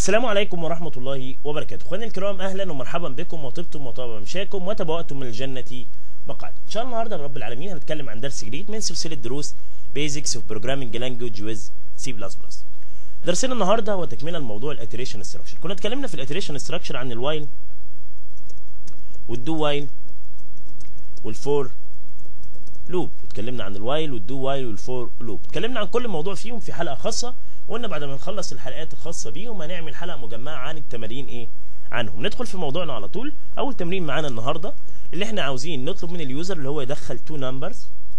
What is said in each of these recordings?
السلام عليكم ورحمة الله وبركاته اخواني الكرام اهلا ومرحبا بكم وطبتم وطاب مشاكم وتبوأتم من الجنة مقعد ان شاء الله النهارده رب العالمين هنتكلم عن درس جديد من سلسلة دروس بيزكس اوف بروجرامينج لانجوج ويز سي بلس بلس درسنا النهارده هو تكمله لموضوع الاتريشن ستراكشر كنا اتكلمنا في الاتريشن ستراكشر عن الوايل والدو وايل والفور لوب اتكلمنا عن الوايل والدو وايل والفور لوب اتكلمنا عن كل موضوع فيهم في حلقه خاصه وقلنا بعد ما نخلص الحلقات الخاصه بيهم هنعمل حلقه مجمعه عن التمارين ايه عنهم ندخل في موضوعنا على طول اول تمرين معانا النهارده اللي احنا عاوزين نطلب من اليوزر اللي هو يدخل تو نمبرز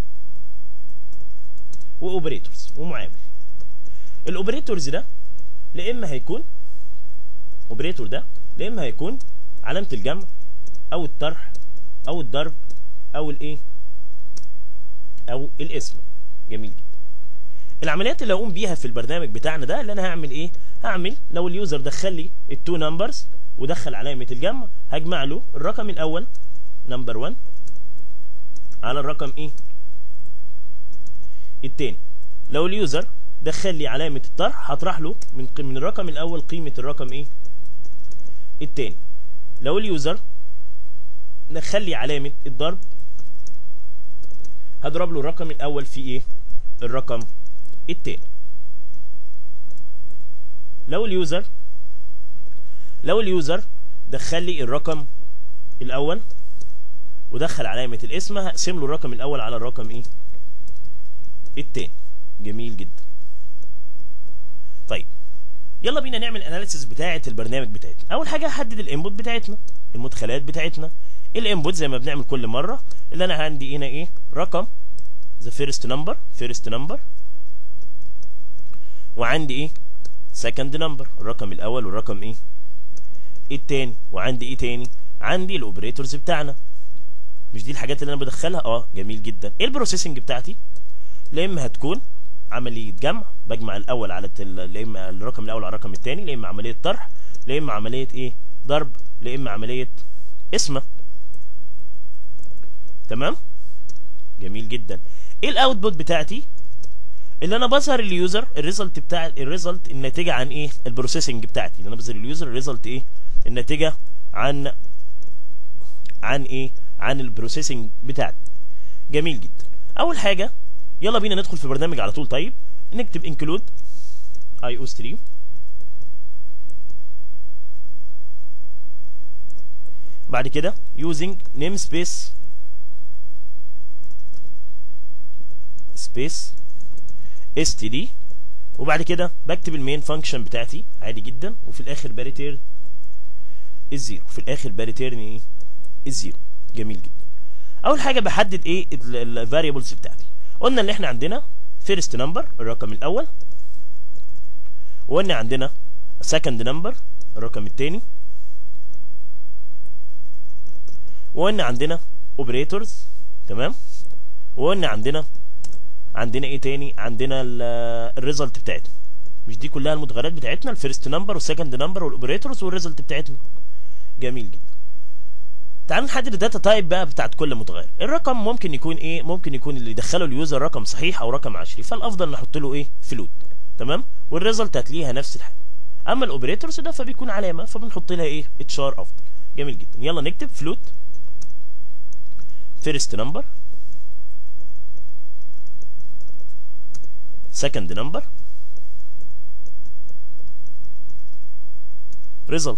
واوبريتورز ومعامل الاوبريتورز ده لا اما هيكون اوبريتور ده لا اما هيكون علامه الجمع او الطرح او الضرب او الايه او الاسم جميل جدا العمليات اللي هقوم بيها في البرنامج بتاعنا ده اللي انا هعمل ايه هعمل لو اليوزر دخل لي التو نمبرز ودخل علامه الجمع هجمع له الرقم الاول نمبر 1 على الرقم ايه التاني لو اليوزر دخل لي علامه الطرح هطرح له من من الرقم الاول قيمه الرقم ايه التاني لو اليوزر دخل لي علامه الضرب هضرب له الرقم الاول في ايه الرقم التاني لو اليوزر لو اليوزر دخل لي الرقم الاول ودخل علامه الاسم هقسم له الرقم الاول على الرقم ايه التاني جميل جدا طيب يلا بينا نعمل اناليسيس بتاعه البرنامج بتاعتنا اول حاجه هحدد الانبوت بتاعتنا المدخلات بتاعتنا الانبوت زي ما بنعمل كل مره اللي انا عندي هنا ايه رقم the first number first number وعندي ايه second number الرقم الاول والرقم ايه التاني وعندي ايه تاني عندي الاوبريتورز بتاعنا مش دي الحاجات اللي انا بدخلها اه جميل جدا ايه البروسيسنج بتاعتي لا اما هتكون عمليه جمع بجمع الاول على التل... لا اما الرقم الاول على الرقم الثاني لا اما عمليه طرح لا اما عمليه ايه ضرب لا اما عمليه اسمه تمام جميل جدا ايه الاوتبوت بتاعتي اللي انا بظهر اليوزر الريزلت بتاع الريزلت الناتجه عن ايه البروسيسنج بتاعتي اللي انا بظهر اليوزر الريزلت ايه الناتجه عن عن ايه عن البروسيسنج بتاعتي جميل جدا اول حاجه يلا بينا ندخل في البرنامج على طول طيب نكتب انكلود اي او ستريم بعد كده using namespace سبيس اس تي دي وبعد كده بكتب المين فانكشن بتاعتي عادي جدا وفي الاخر باريتيرن الزيرو في الاخر باريتيرن ايه الزيرو جميل جدا اول حاجه بحدد ايه الفاريبلز بتاعتي قلنا ان احنا عندنا فيرست نمبر الرقم الاول وقلنا عندنا سكند نمبر الرقم الثاني وقلنا عندنا اوبريتورز تمام وقلنا عندنا عندنا ايه تاني عندنا الريزلت بتاعتنا مش دي كلها المتغيرات بتاعتنا الفيرست نمبر والسكند نمبر والاوبريتورز والريزلت بتاعتنا جميل جدا تعالوا نحدد الداتا تايب بقى بتاعت كل متغير الرقم ممكن يكون ايه ممكن يكون اللي دخله اليوزر رقم صحيح او رقم عشري فالافضل نحط له ايه فلوت تمام والريزلت هتلاقيها نفس الحاجه اما الاوبريتورز ده فبيكون علامه فبنحط لها ايه اتشار افضل جميل جدا يلا نكتب فلوت فيرست نمبر second number result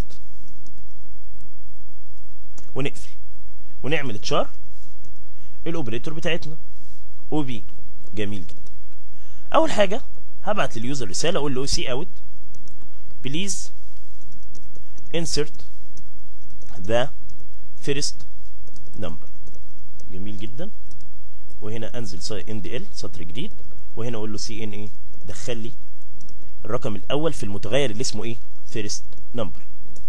ونقفل ونعمل تشار الاوبريتور بتاعتنا او بي جميل جدا اول حاجه هبعت لليوزر رساله اقول له سي اوت بليز insert the first number جميل جدا وهنا انزل ان دي ال سطر جديد وهنا اقول له سي ان ايه دخل لي الرقم الاول في المتغير اللي اسمه ايه فيرست نمبر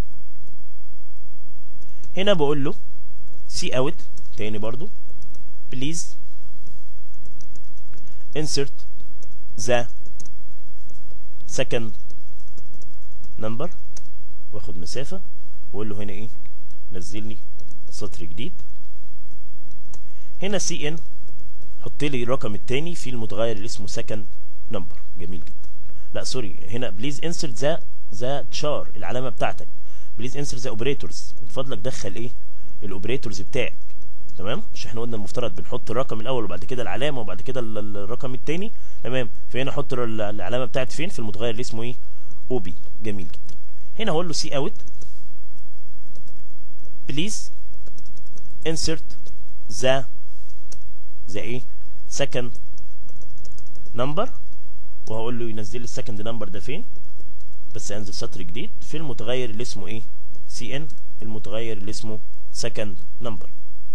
هنا بقول له سي اوت تاني برضو بليز insert the second number واخد مسافة واقول له هنا ايه نزل لي سطر جديد هنا سي ان حط لي الرقم الثاني في المتغير اللي اسمه second number جميل جدا لا سوري هنا بليز انسرت ذا ذا تشار العلامه بتاعتك بليز انسر ذا اوبريتورز من فضلك دخل ايه الاوبريتورز بتاعك تمام مش احنا قلنا المفترض بنحط الرقم الاول وبعد كده العلامه وبعد كده ال- ال- الرقم الثاني تمام فهنا احط ال- العلامه بتاعتي فين في المتغير اللي اسمه ايه او بي جميل جدا هنا هقول له سي اوت بليز insert the the ايه second number وهقول له ينزل لي السكند نمبر ده فين بس انزل سطر جديد في المتغير اللي اسمه ايه سي ان المتغير اللي اسمه second number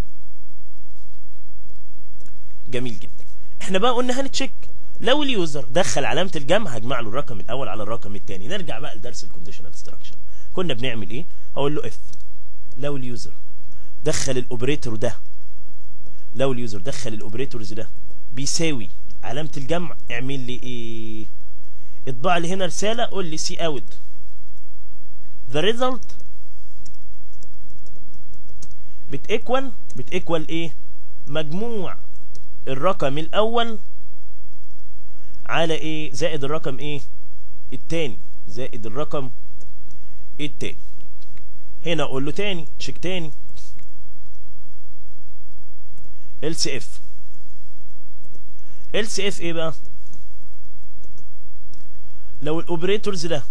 جميل جدا احنا بقى قلنا هنتشيك لو اليوزر دخل علامه الجمع هجمع له الرقم الاول على الرقم الثاني نرجع بقى لدرس الكونديشنال ستراكشر كنا بنعمل ايه اقول له اف لو اليوزر دخل الاوبريتور ده لو اليوزر دخل الاوبريتورز ده بيساوي علامه الجمع اعمل لي ايه اطبع لي هنا رساله قول لي سي اوت the result بتيكوال بتيكوال ايه مجموع الرقم الاول على ايه زائد الرقم ايه التاني زائد الرقم التاني هنا اقول له تاني تشيك تاني ال سي اف ال سي اف ايه بقى لو الاوبريتورز ده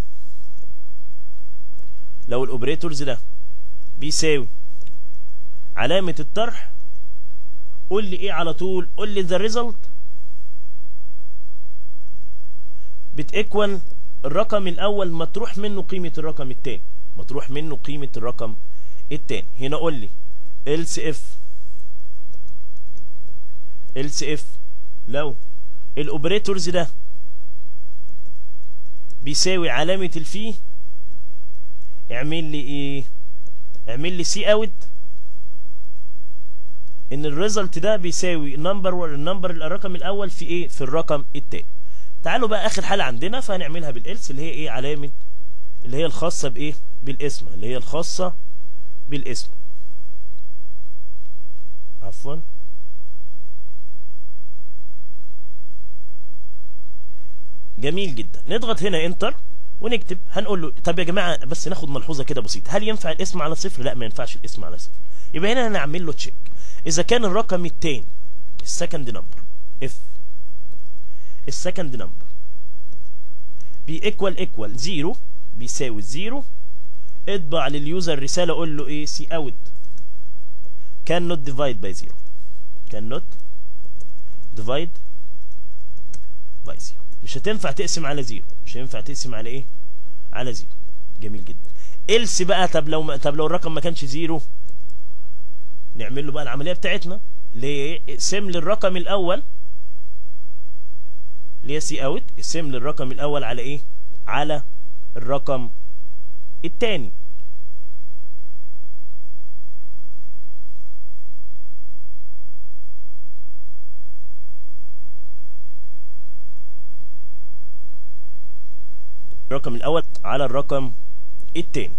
لو الاوبريتورز ده بيساوي علامة الطرح قول لي ايه على طول قول لي ذا ريزلت بتيكوال الرقم الاول مطروح منه قيمة الرقم التاني مطروح منه قيمة الرقم التاني هنا قول لي else if else if لو الاوبريتورز ده بيساوي علامة الفي اعمل لي ايه اعمل لي سي اوت ان الريزلت ده بيساوي النمبر النمبر الرقم الاول في ايه في الرقم التاني تعالوا بقى اخر حاله عندنا فهنعملها بالالس اللي هي ايه علامه اللي هي الخاصه بايه بالاسم اللي هي الخاصه بالاسم عفوا جميل جدا نضغط هنا انتر ونكتب هنقول له طب يا جماعه بس ناخد ملحوظه كده بسيطه هل ينفع الاسم على صفر لا ما ينفعش الاسم على صفر يبقى هنا هنعمل له تشيك اذا كان الرقم التاني السكند نمبر اف السكند نمبر بيكوال ايكوال زيرو بيساوي زيرو اطبع لليوزر رساله قول له ايه سي اوت كان نوت ديفايد باي زيرو كان نوت ديفايد باي زيرو مش هتنفع تقسم على زيرو مش هينفع تقسم على ايه على زيرو جميل جدا إلس بقى طب لو ما طب لو الرقم ما كانش زيرو نعمل له بقى العمليه بتاعتنا اللي هي ايه اقسم لي الرقم الاول اللي هي سي اوت اقسم لي الرقم الاول على ايه على الرقم الثاني الرقم الاول على الرقم الثاني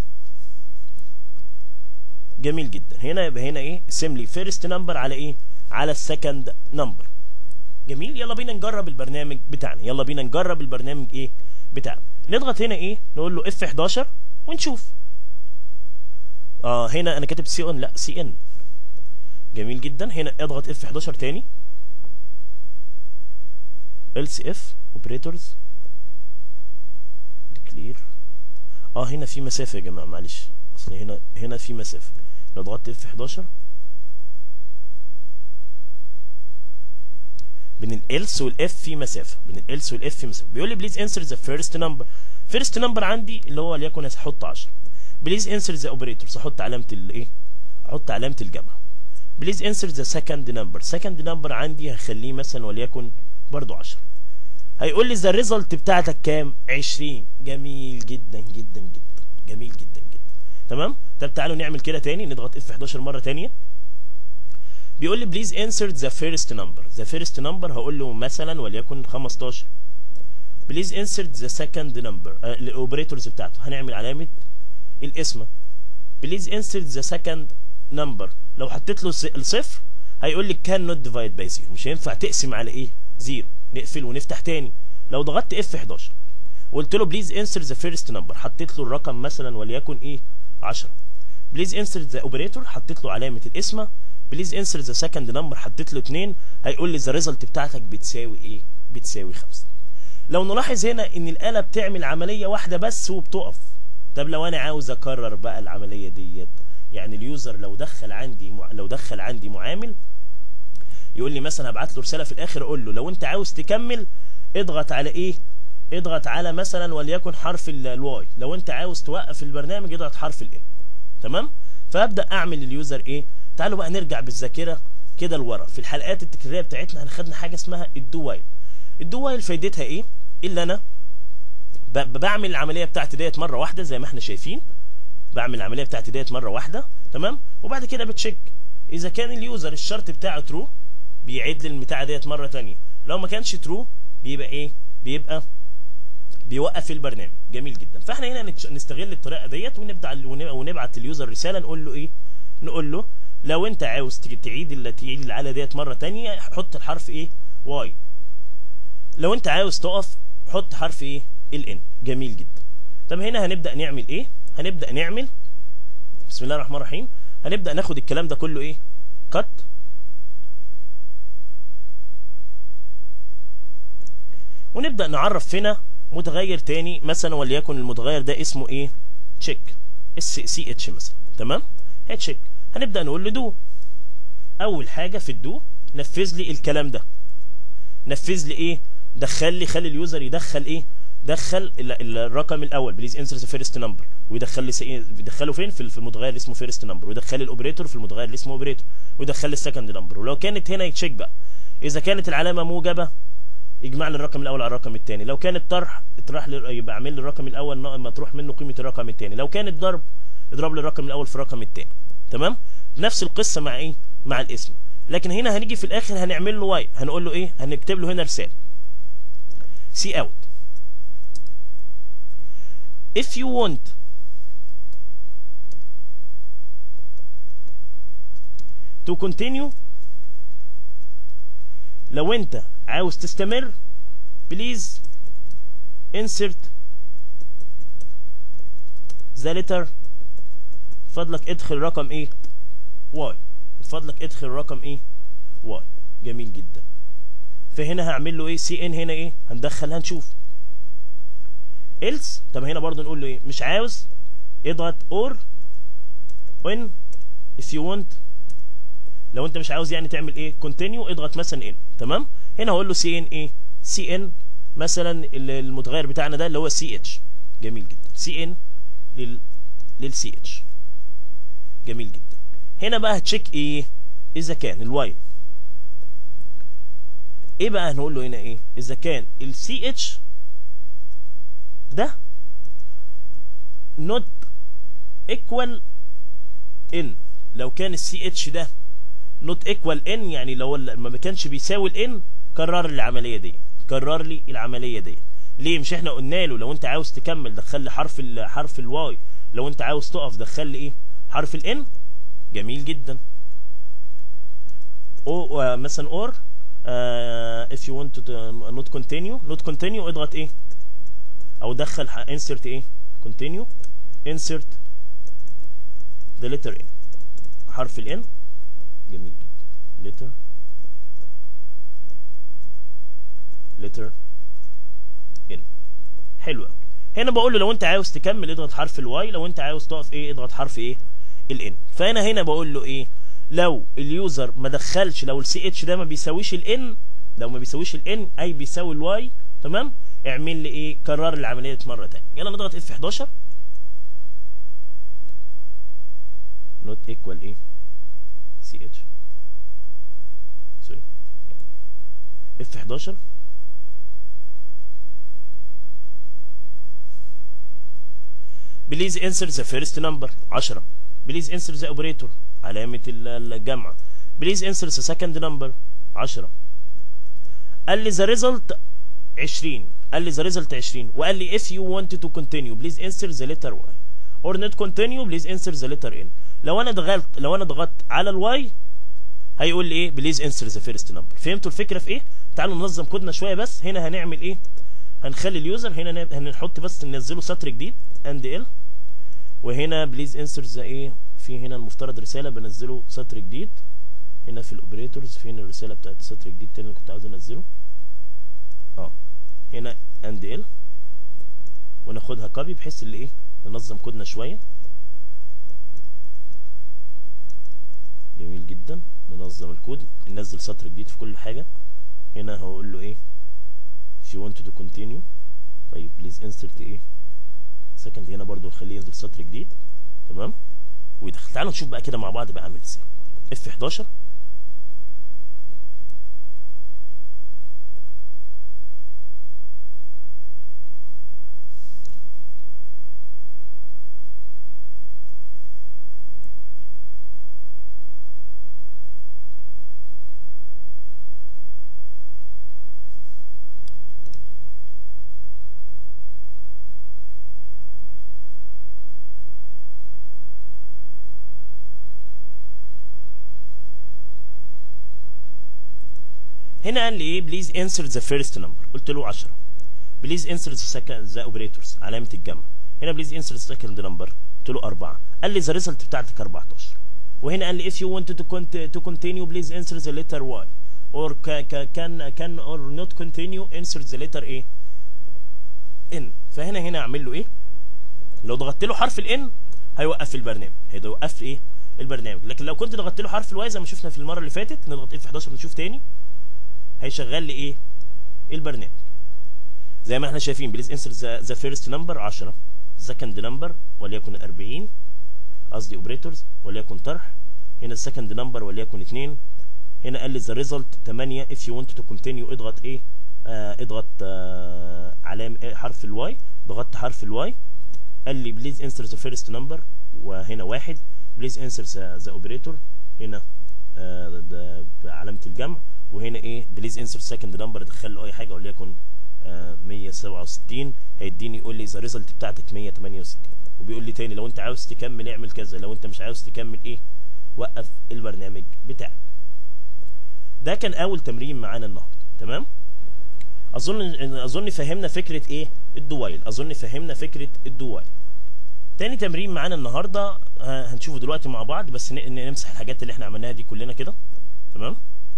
جميل جدا هنا يبقى هنا ايه سيم لي فيرست نمبر على ايه على السكند نمبر جميل يلا بينا نجرب البرنامج بتاعنا يلا بينا نجرب البرنامج ايه بتاعنا نضغط هنا ايه نقول له اف 11 ونشوف اه هنا انا كاتب سي ان لا سي ان جميل جدا هنا اضغط اف 11 تاني else if operators clear اه هنا في مسافه يا جماعه معلش اصل هنا هنا في مسافه لو ضغطت اف 11 بين الالس والاف في مسافه بين الالس والاف في مسافه بيقول لي بليز انسر ذا فيرست نمبر فيرست نمبر عندي اللي هو وليكن هحط 10 بليز انسر ذا اوبريتورز احط علامه الايه احط علامه الجمع بليز انسر ذا سكند نمبر سكند نمبر عندي هخليه مثلا وليكن برضو 10 هيقول لي ذا الريزلت بتاعتك كام 20 جميل جدا جدا جدا جميل جدا جدا تمام طب تعالوا نعمل كده تاني نضغط اف 11 مره تانية بيقول لي بليز انسر ذا فيرست نمبر ذا فيرست نمبر هقول له مثلا وليكن 15 بليز انسر ذا سكند نمبر الاوبريتورز بتاعته هنعمل علامه الاسم بليز انسر ذا سكند نمبر لو حطيت له الصفر هيقول لي كان نوت ديفايد باي زيرو مش هينفع تقسم على ايه زيرو نقفل ونفتح تاني لو ضغطت اف 11 وقلت له بليز انسر ذا فيرست نمبر حطيت له الرقم مثلا وليكن ايه 10 بليز انسر ذا اوبريتور حطيت له علامه القسمه بليز انسر ذا سكند نمبر حطيت له 2 هيقول لي ذا ريزلت بتاعتك بتساوي ايه بتساوي 5 لو نلاحظ هنا ان الاله بتعمل عمليه واحده بس وبتقف طب لو انا عاوز اكرر بقى العمليه ديت يعني اليوزر لو دخل عندي مع... لو دخل عندي معامل يقول لي مثلا هبعت له رساله في الاخر اقول له لو انت عاوز تكمل اضغط على ايه اضغط على مثلا وليكن حرف الواي لو انت عاوز توقف البرنامج اضغط حرف الان تمام فابدا اعمل لليوزر ايه تعالوا بقى نرجع بالذاكره كده لورا في الحلقات التكراريه بتاعتنا هناخدنا حاجه اسمها الدو وايل الدو وايل فايدتها ايه الا انا بعمل العمليه بتاعتي ديت مره واحده زي ما احنا شايفين بعمل العمليه بتاعتي ديت مره واحده تمام وبعد كده بتشيك اذا كان اليوزر الشرط بتاعه ترو بيعيد لي البتاعه ديت مره تانية لو ما كانش ترو بيبقى ايه بيبقى بيوقف البرنامج جميل جدا فاحنا هنا نستغل الطريقه ديت ونبدا ونبعت لليوزر رساله نقول له ايه نقول له لو انت عاوز تعيد تعيد العاله ديت مره تانية حط الحرف ايه واي لو انت عاوز تقف حط حرف ايه الان جميل جدا طب هنا هنبدا نعمل ايه هنبدا نعمل بسم الله الرحمن الرحيم هنبدا ناخد الكلام ده كله ايه كت ونبدا نعرف هنا متغير تاني مثلا وليكن المتغير ده اسمه ايه تشيك اس سي اتش مثلا تمام هي تشيك هنبدا نقول له دو اول حاجه في الدو نفذ لي الكلام ده نفذ لي ايه دخل لي خلي اليوزر يدخل ايه دخل الرقم الاول بليز انسر ذا فيرست نمبر ويدخل لي بيدخله فين في المتغير اللي اسمه فيرست نمبر ويدخل لي الاوبريتور في المتغير اللي اسمه اوبريتور ويدخل لي السكند نمبر ولو كانت هنا يتشيك بقى اذا كانت العلامه موجبه يجمع لي الرقم الاول على الرقم الثاني لو كانت طرح اطرح لي يبقى اعمل لي الرقم الاول مطروح منه قيمه الرقم الثاني لو كانت ضرب اضرب لي الرقم الاول في الرقم الثاني تمام نفس القصه مع ايه مع الاسم لكن هنا هنيجي في الاخر هنعمل له واي هنقول له ايه هنكتب له هنا رساله سي اوت if you want to continue لو انت عاوز تستمر بليز insert the letter فضلك ادخل رقم ايه واي فضلك ادخل رقم ايه واي جميل جدا فهنا هعمل له ايه سي ان هنا ايه هندخل هنشوف else طب هنا برضو نقول له ايه مش عاوز اضغط or when if you want لو انت مش عاوز يعني تعمل ايه continue اضغط مثلا ان تمام هنا هقول له سي ان ايه سي ان مثلا المتغير بتاعنا ده اللي هو سي اتش جميل جدا سي ان لل للسي اتش جميل جدا هنا بقى هتشيك ايه اذا كان الواي ايه بقى هنقول له هنا ايه اذا كان السي اتش ده not equal n لو كان السي اتش ده not equal n يعني لو ما كانش بيساوي الان كرر لي العمليه دي كرر لي العمليه دي ليه مش احنا قلنا له لو انت عاوز تكمل دخل لي حرف ال حرف الواي لو انت عاوز تقف دخل لي ايه حرف الان جميل جدا او uh, مثلا اور uh, if you want to uh, not continue not continue اضغط ايه او دخل insert ايه continue insert the letter in حرف ال n جميل جدا letter letter in حلو قوي هنا بقول له لو انت عاوز تكمل اضغط حرف الواي لو انت عاوز تقف ايه اضغط حرف ايه الان فانا هنا بقول له ايه لو اليوزر ما دخلش لو السي اتش ده ما بيساويش الان لو ما بيساويش الان اي بيساوي الواي تمام اعمل لي ايه كرر العمليه مره ثانيه يلا نضغط اف 11 نوت ايكوال ايه سي اتش سوري اف 11 بليز انسر ذا فيرست نمبر 10 بليز انسر ذا اوبريتور علامه الجمع بليز انسر ذا سكند نمبر 10 قال لي ذا ريزلت 20 قال لي ذا ريزلت 20 وقال لي if you want to continue please answer the letter y or not continue please answer the letter n لو انا ضغطت لو انا ضغطت على الواي هيقول لي ايه بليز انسر ذا فيرست نمبر فهمتوا الفكره في ايه تعالوا ننظم كودنا شويه بس هنا هنعمل ايه هنخلي اليوزر هنا ن- هنحط بس ننزله سطر جديد اند ال وهنا بليز انسرت ذا ايه في هنا المفترض رساله بنزله سطر جديد هنا في الاوبريتورز فين الرساله بتاعت سطر جديد تاني اللي كنت عاوز انزله اه هنا اند ال وناخدها كوبي بحيث اللي ايه ننظم كودنا شويه جميل جدا ننظم الكود ننزل سطر جديد في كل حاجه هنا هقول له ايه if you want to continue طيب please insert ايه second هنا برضو نخليه ينزل سطر جديد تمام ويدخل تعالوا نشوف بقى كده مع بعض بقى عامل ازاي اف 11 هنا قال لي ايه بليز انسرت ذا فيرست نمبر قلت له 10 بليز انسرت ذا سكند ذا اوبريتورز علامه الجمع هنا بليز انسرت ذا سكند نمبر قلت له 4 قال لي ذا ريزلت بتاعتك 14 وهنا قال لي if you want to cont- to continue please insert the letter y or ca- ca- can can or not continue insert the letter ايه n فهنا هنا اعمل له ايه لو ضغطت له حرف الان هيوقف البرنامج هيوقف ايه البرنامج لكن لو كنت ضغطت له حرف الواي زي ما شفنا في المره اللي فاتت نضغط اف 11 نشوف تاني هيشغل لي ايه البرنامج زي ما احنا شايفين بليز انسرت ذا فيرست نمبر 10 سكند نمبر وليكن 40 قصدي اوبريتورز وليكن طرح هنا السكند نمبر وليكن 2 هنا قال لي ذا ريزلت 8 if you want to continue اضغط ايه آه اضغط آه علامه إيه حرف الواي ضغطت حرف الواي قال لي بليز انسر ذا فيرست نمبر وهنا واحد بليز انسر ذا اوبريتور هنا آه ده علامه الجمع وهنا ايه بليز انسر سكند نمبر ادخل له اي حاجه وليكن آه 167 هيديني يقول لي ذا ريزلت بتاعتك 168 وبيقول لي تاني لو انت عاوز تكمل اعمل كذا لو انت مش عاوز تكمل ايه وقف البرنامج بتاعك ده كان اول تمرين معانا النهارده تمام اظن اظن فهمنا فكره ايه الدوايل اظن فهمنا فكره الدوايل تاني تمرين معانا النهارده ه- هنشوفه دلوقتي مع بعض بس ن- ن- نمسح الحاجات اللي احنا عملناها دي كلنا كده تمام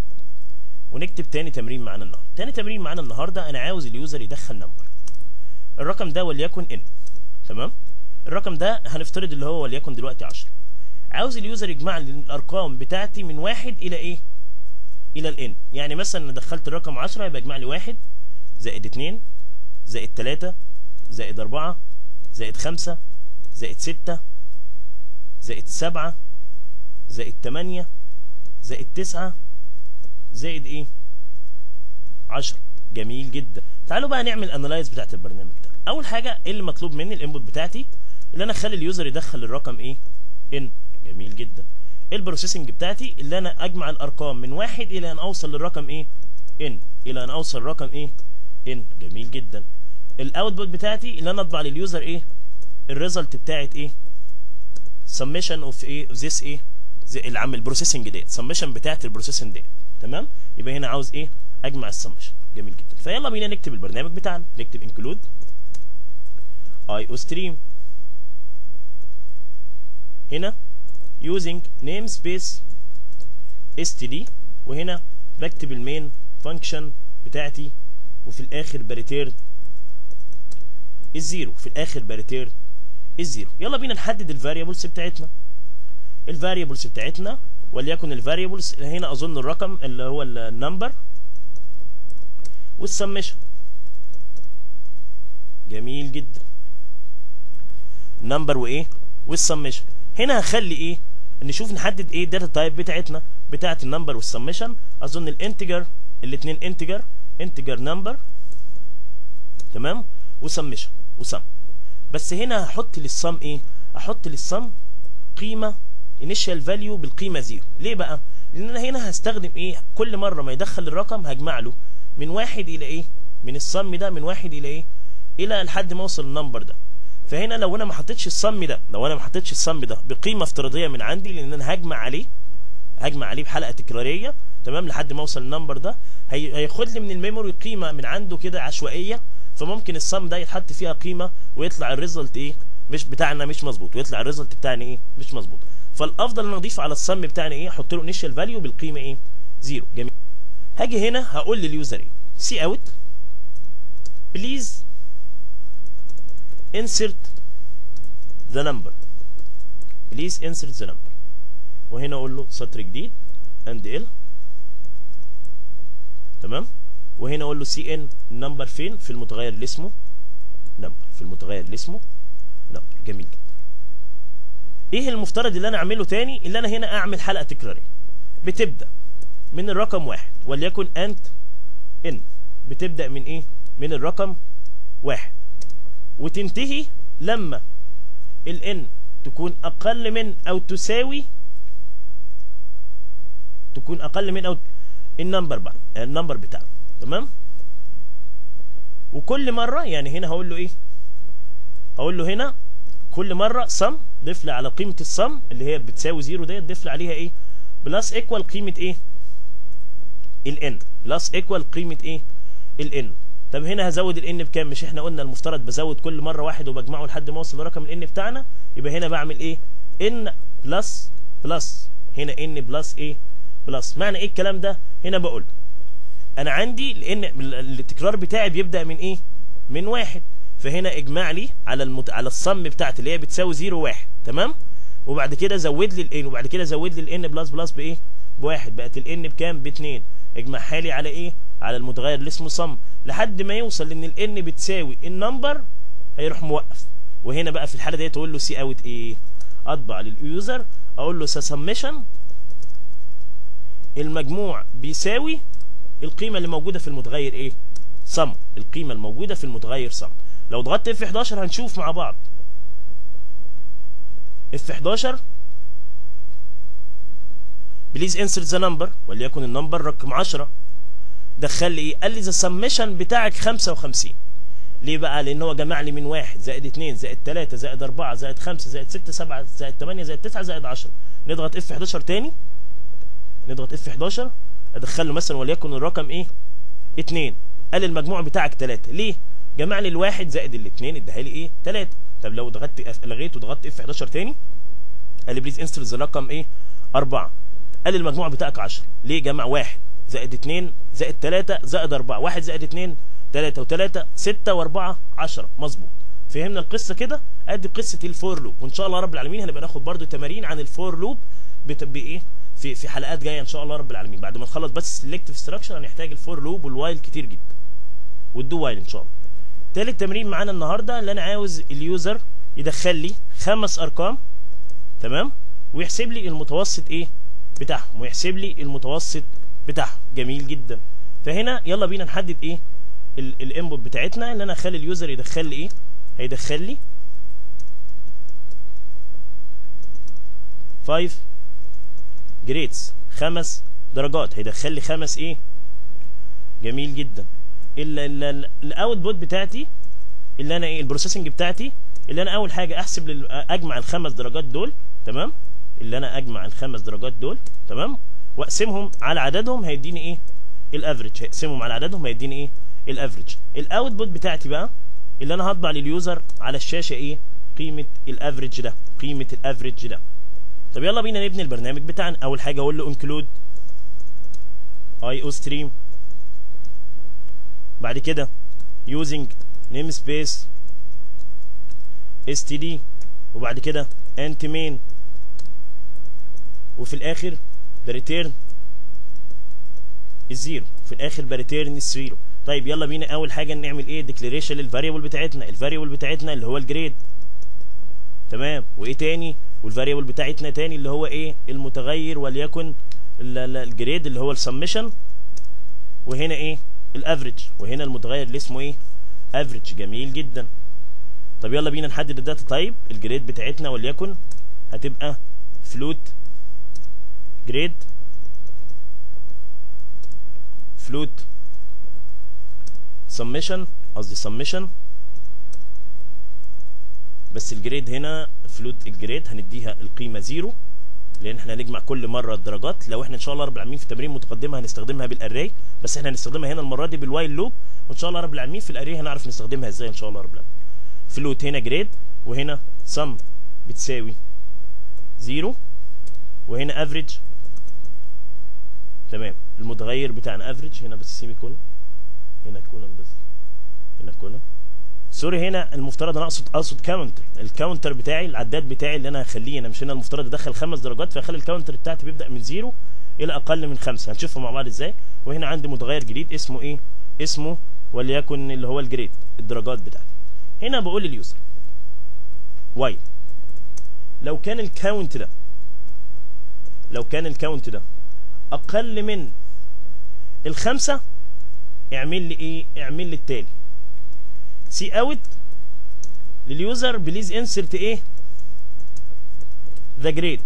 ونكتب تاني تمرين معانا النهارده تاني تمرين معانا النهارده انا عاوز اليوزر يدخل نمبر الرقم ده وليكن ان تمام الرقم ده هنفترض اللي هو وليكن دلوقتي 10 عاوز اليوزر يجمع لي الارقام بتاعتي من واحد الى ايه الى الان يعني مثلا انا دخلت الرقم 10 يبقى يجمع لي واحد زائد 2 زائد 3 زائد 4 زائد 5 زائد 6 زائد 7 زائد 8 زائد 9 زائد ايه 10 جميل جدا تعالوا بقى نعمل انالايز بتاعت البرنامج ده اول حاجه ايه اللي مطلوب مني الانبوت بتاعتي اللي انا اخلي اليوزر يدخل الرقم ايه ان جميل جدا ايه البروسيسنج بتاعتي اللي انا اجمع الارقام من واحد الى ان اوصل للرقم ايه ان الى ان اوصل للرقم ايه ان جميل جدا الاوتبوت بتاعتي اللي انا اطبع لليوزر ايه الريزلت بتاعت ايه سميشن اوف ايه اوف ذس ايه زي اللي عامل البروسيسنج ديت سميشن بتاعت البروسيسنج ديت تمام يبقى هنا عاوز ايه اجمع السميشن جميل جدا فيلا بينا نكتب البرنامج بتاعنا نكتب انكلود اي او ستريم هنا using namespace std وهنا بكتب المين فانكشن بتاعتي وفي الاخر بريتيرن الزيرو في الاخر بريتيرن الزيرو يلا بينا نحدد الفاريبلز بتاعتنا الفاريبلز بتاعتنا وليكن الفاريبلز هنا اظن الرقم اللي هو النمبر والسمشن جميل جدا نمبر وايه والسمشن هنا هخلي ايه نشوف نحدد ايه الداتا تايب بتاعتنا بتاعت النمبر والسمشن اظن الانتجر الاثنين انتجر انتجر نمبر تمام وسمشن وسم بس هنا هحط للسم ايه احط للسم قيمه انيشال فاليو بالقيمه زيرو ليه بقى لان انا هنا هستخدم ايه كل مره ما يدخل الرقم هجمع له من واحد الى ايه من السم ده من واحد الى ايه الى لحد ما اوصل النمبر ده فهنا لو انا ما حطيتش السم ده لو انا ما حطيتش السم ده بقيمه افتراضيه من عندي لان انا هجمع عليه هجمع عليه بحلقه تكراريه تمام لحد ما اوصل النمبر ده هي... هياخد لي من الميموري قيمه من عنده كده عشوائيه فممكن السم ده يتحط فيها قيمه ويطلع الريزلت ايه مش بتاعنا مش مظبوط ويطلع الريزلت بتاعنا ايه مش مظبوط فالافضل ان اضيف على السم بتاعنا ايه احط له انيشال فاليو بالقيمه ايه زيرو جميل هاجي هنا هقول لليوزر ايه سي اوت بليز insert the number please insert the number وهنا اقول له سطر جديد and ال تمام وهنا اقول له سي ان نمبر فين في المتغير اللي اسمه نمبر في المتغير اللي اسمه نمبر جميل جدا ايه المفترض اللي انا اعمله تاني اللي انا هنا اعمل حلقه تكراريه بتبدا من الرقم واحد وليكن انت ان بتبدا من ايه من الرقم واحد وتنتهي لما الان تكون اقل من او تساوي تكون اقل من او النمبر بقى النمبر بتاعنا تمام وكل مره يعني هنا هقول له ايه هقول له هنا كل مره سم ضيف لي على قيمه السم اللي هي بتساوي زيرو ديت ضيف لي عليها ايه بلس ايكوال قيمه ايه الان بلس ايكوال قيمه ايه الان طب هنا هزود الان بكام مش احنا قلنا المفترض بزود كل مره واحد وبجمعه لحد ما اوصل لرقم الان بتاعنا يبقى هنا بعمل ايه ان بلس بلس هنا ان بلس ايه بلس معنى ايه الكلام ده هنا بقول انا عندي لان التكرار بتاعي بيبدا من ايه من واحد فهنا اجمع لي على المت... على الصم بتاعتي اللي هي بتساوي 0 1 تمام وبعد كده زود لي الان وبعد كده زود لي الان بلس بلس بايه بواحد بقت الان بكام باتنين اجمعها لي على ايه على المتغير اللي اسمه صم لحد ما يوصل ان الان بتساوي النمبر هيروح موقف وهنا بقى في الحاله دي تقول له سي اوت ايه اطبع لليوزر اقول له سسمشن المجموع بيساوي القيمه اللي موجوده في المتغير ايه صم القيمه الموجوده في المتغير صم لو ضغطت اف 11 هنشوف مع بعض اف 11 بليز انسرت ذا نمبر وليكن النمبر رقم 10 دخل لي ايه قال لي ذا سمشن بتاعك 55 ليه بقى لان هو جمع لي من 1 زائد 2 زائد 3 زائد 4 زائد 5 زائد 6 7 زائد 8 زائد 9 زائد 10 نضغط اف 11 تاني نضغط اف 11 ادخل له مثلا وليكن الرقم ايه 2 قال المجموع بتاعك 3 ليه جمع لي الواحد زائد الاثنين اداها لي ايه 3 طب لو ضغطت لغيت وضغطت اف 11 تاني قال لي بليز انسرت ذا رقم ايه 4 قال المجموع بتاعك 10 ليه جمع 1 زائد 2 زائد 3 زائد 4 1 زائد 2 3 و3 6 و4 10 مظبوط فهمنا القصه كده ادي قصه الفور لوب وان شاء الله رب العالمين هنبقى ناخد برده تمارين عن الفور لوب بايه في في حلقات جايه ان شاء الله رب العالمين بعد ما نخلص بس السلكتيف ستراكشر هنحتاج الفور لوب والوايل كتير جدا والدو وايل ان شاء الله تالت تمرين معانا النهارده اللي انا عاوز اليوزر يدخل لي خمس ارقام تمام ويحسب لي المتوسط ايه بتاعهم ويحسب لي المتوسط بتاعهم جميل جدا فهنا يلا بينا نحدد ايه الانبوت بتاعتنا اللي انا اخلي اليوزر يدخل لي ايه هيدخل لي 5 جريدز خمس درجات هيدخل لي خمس ايه جميل جدا الاوتبوت بتاعتي اللي انا ايه البروسيسنج بتاعتي اللي انا اول حاجه احسب لل... اجمع الخمس درجات دول تمام اللي انا اجمع الخمس درجات دول تمام واقسمهم على عددهم هيديني ايه الافريج هقسمهم على عددهم هيديني ايه الافريج الاوتبوت بتاعتي بقى اللي انا هطبع لليوزر على الشاشه ايه قيمه الافريج ده قيمه الافريج ده طب يلا بينا نبني البرنامج بتاعنا اول حاجه اقول له انكلود اي او ستريم بعد كده using namespace std وبعد كده انت مين وفي الاخر بريتيرن الزيرو في الاخر بريتيرن الزيرو طيب يلا بينا اول حاجه نعمل ايه ديكلاريشن للفاريبل بتاعتنا الفاريبل بتاعتنا اللي هو الجريد تمام وايه تاني والفاريبل بتاعتنا تاني اللي هو ايه المتغير وليكن الجريد اللي هو السمشن وهنا ايه الافريج وهنا المتغير اللي اسمه ايه افريج جميل جدا طب يلا بينا نحدد الداتا تايب الجريد بتاعتنا وليكن هتبقى فلوت جريد فلوت سمشن قصدي سمشن بس الجريد هنا فلوت الجريد هنديها القيمه زيرو لان احنا هنجمع كل مره الدرجات لو احنا ان شاء الله رب العالمين في تمرين متقدمه هنستخدمها بالاري بس احنا هنستخدمها هنا المره دي بالوايل لوب وان شاء الله رب العالمين في الاري هنعرف نستخدمها ازاي ان شاء الله رب العالمين فلوت هنا جريد وهنا سم بتساوي زيرو وهنا افريج تمام المتغير بتاعنا افريج هنا بس سيمي كولن هنا كولن بس هنا كولن سوري هنا المفترض انا اقصد اقصد كاونتر الكاونتر بتاعي العداد بتاعي اللي انا هخليه انا مش هنا المفترض ادخل خمس درجات فاخلي الكاونتر بتاعتي بيبدا من زيرو الى اقل من خمسه هنشوفها مع بعض ازاي وهنا عندي متغير جديد اسمه ايه اسمه وليكن اللي هو الجريد الدرجات بتاعتي هنا بقول لليوزر واي لو كان الكاونت ده لو كان الكاونت ده اقل من الخمسه اعمل لي ايه اعمل لي التالي سي اوت لليوزر بليز انسرت ايه ذا جريد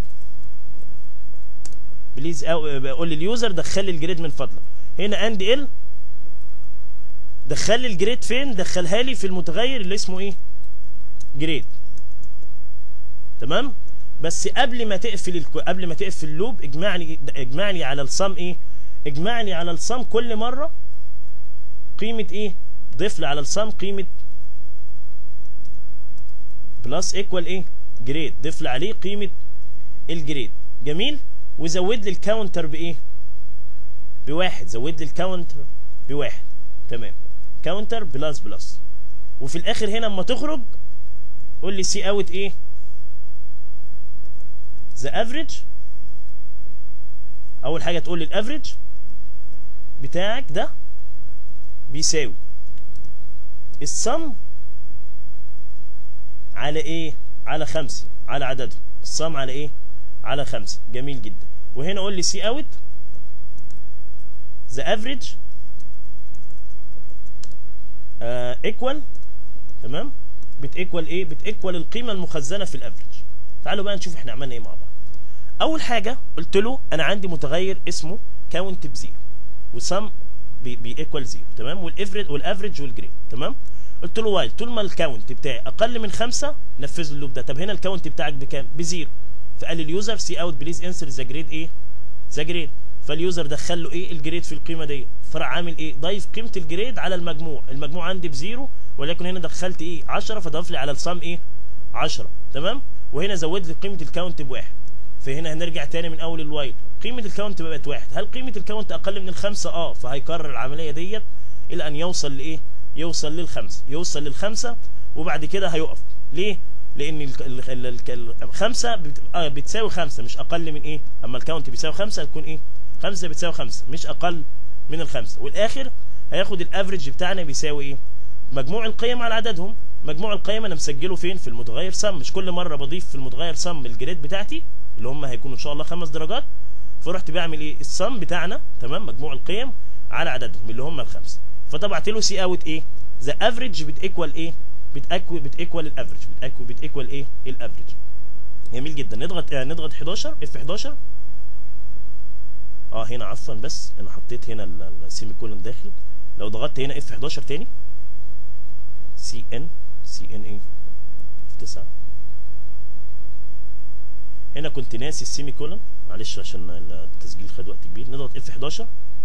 بليز قول لليوزر دخل لي الجريد من فضلك هنا اند ال دخل لي الجريد فين دخلها لي في المتغير اللي اسمه ايه جريد تمام بس قبل ما تقفل الكو... قبل ما تقفل اللوب اجمع لي اجمع لي على الصم ايه اجمع لي على الصم كل مره قيمه ايه ضيف لي على الصم قيمه بلس ايكوال ايه جريد ضيف لي عليه قيمه الجريد جميل وزود لي الكاونتر بايه بواحد زود لي الكاونتر بواحد تمام كاونتر بلس بلس وفي الاخر هنا اما تخرج قول لي سي اوت ايه ذا افريج اول حاجه تقول لي الافريج بتاعك ده بيساوي الصم على ايه على خمسة على عددهم الصم على ايه على خمسة جميل جدا وهنا قول لي سي اوت ذا افريج ايكوال تمام بتيكوال ايه بتيكوال القيمه المخزنه في الافريج تعالوا بقى نشوف احنا عملنا ايه مع بعض اول حاجه قلت له انا عندي متغير اسمه كاونت بزيرو وسم بيكوال زيرو تمام والافريج والافريج والجريد تمام قلت له وايل طول ما الكاونت بتاعي اقل من خمسة نفذ اللوب ده طب هنا الكاونت بتاعك بكام بزيرو فقال لي اليوزر سي اوت بليز انسر ذا جريد ايه ذا جريد فاليوزر دخل له ايه الجريد في القيمه دي فراح عامل ايه ضايف قيمه الجريد على المجموع المجموع عندي بزيرو ولكن هنا دخلت ايه 10 فضاف لي على الصم ايه 10 تمام وهنا زود لي قيمه الكاونت بواحد فهنا هنرجع تاني من اول الوايل قيمه الكاونت بقت واحد هل قيمه الكاونت اقل من الخمسه اه فهيكرر العمليه ديت الى ان يوصل لايه يوصل للخمسه يوصل للخمسه وبعد كده هيقف ليه لان الخمسه بت... آه بتساوي خمسه مش اقل من ايه اما الكاونت بيساوي خمسه هتكون ايه خمسه بتساوي خمسه مش اقل من الخمسه والاخر هياخد الافريج بتاعنا بيساوي ايه مجموع القيم على عددهم مجموع القيم انا مسجله فين في المتغير سم مش كل مره بضيف في المتغير سم الجريد بتاعتي اللي هم هيكونوا ان شاء الله خمس درجات فرحت بعمل ايه السم بتاعنا تمام مجموع القيم على عددهم اللي هم الخمسه فطبعت له سي اوت ايه ذا افريج بتيكوال ايه بتاكو بتيكوال الافريج بتاكو بتيكوال ايه الافريج جميل جدا نضغط آه نضغط 11 اف 11 اه هنا عفوا بس انا حطيت هنا السيمي كولون داخل لو ضغطت هنا اف 11 تاني سي ان سي ان ايه في 9 هنا كنت ناسي السيمي كولون معلش عشان التسجيل خد وقت كبير نضغط اف 11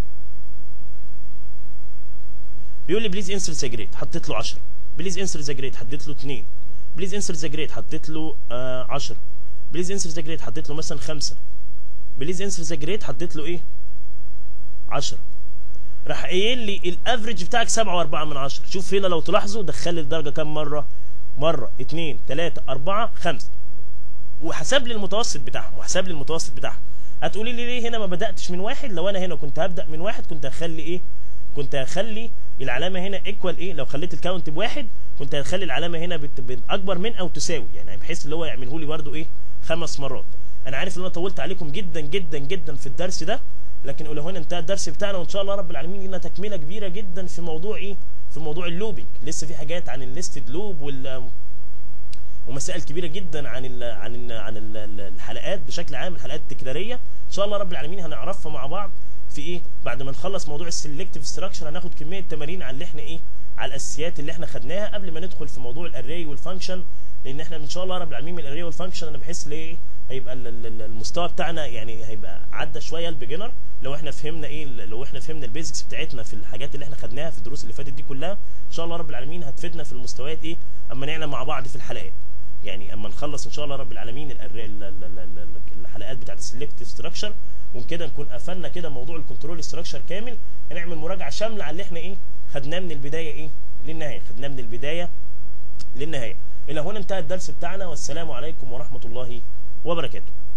بيقول لي بليز انسر ذا جريد حطيت له 10 بليز انسر ذا جريد حطيت له 2 بليز انسر ذا جريد حطيت له 10 بليز انسر ذا جريد حطيت له مثلا 5 بليز انسر ذا جريد حطيت له ايه 10 راح قايل لي الافريج بتاعك 7 و4 من 10 شوف هنا لو تلاحظوا دخل لي الدرجه كام مره مره 2 3 4 5 وحسب لي المتوسط بتاعهم وحسب لي المتوسط بتاعهم هتقولي لي ليه هنا ما بداتش من واحد لو انا هنا كنت هبدا من واحد كنت هخلي ايه كنت هخلي العلامه هنا ايكوال ايه لو خليت الكاونت بواحد كنت هخلي العلامه هنا بت... بت... اكبر من او تساوي يعني بحيث اللي هو يعمله لي برده ايه خمس مرات انا عارف ان انا طولت عليكم جدا جدا جدا في الدرس ده لكن قولوا هنا انتهى الدرس بتاعنا وان شاء الله رب العالمين لنا تكمله كبيره جدا في موضوع ايه في موضوع اللوبينج لسه في حاجات عن الليستد لوب وال ومسائل كبيره جدا عن ال عن ال عن ال الحلقات بشكل عام الحلقات التكراريه ان شاء الله رب العالمين هنعرفها مع بعض في ايه بعد ما نخلص موضوع السلكتيف ستراكشر هناخد كميه تمارين على اللي احنا ايه على الاساسيات اللي احنا خدناها قبل ما ندخل في موضوع الاري والفانكشن لان احنا ان شاء الله رب العالمين من الاري والفانكشن انا بحس ليه هيبقى ال- ال- ال- المستوى بتاعنا يعني هيبقى عدى شويه البيجنر لو احنا فهمنا ايه لو احنا فهمنا البيزكس بتاعتنا في الحاجات اللي احنا خدناها في الدروس اللي فاتت دي كلها ان شاء الله رب العالمين هتفيدنا في المستويات ايه اما نعلم مع بعض في الحلقات يعني اما نخلص ان شاء الله رب العالمين ال- ال- ال- ال- ال- الحلقات بتاعت السلكتيف ستراكشر وكده نكون قفلنا كده موضوع الكنترول ستراكشر كامل هنعمل مراجعه شامله على اللي احنا ايه خدناه من البدايه ايه للنهايه خدناه من البدايه للنهايه الى هنا انتهى الدرس بتاعنا والسلام عليكم ورحمه الله وبركاته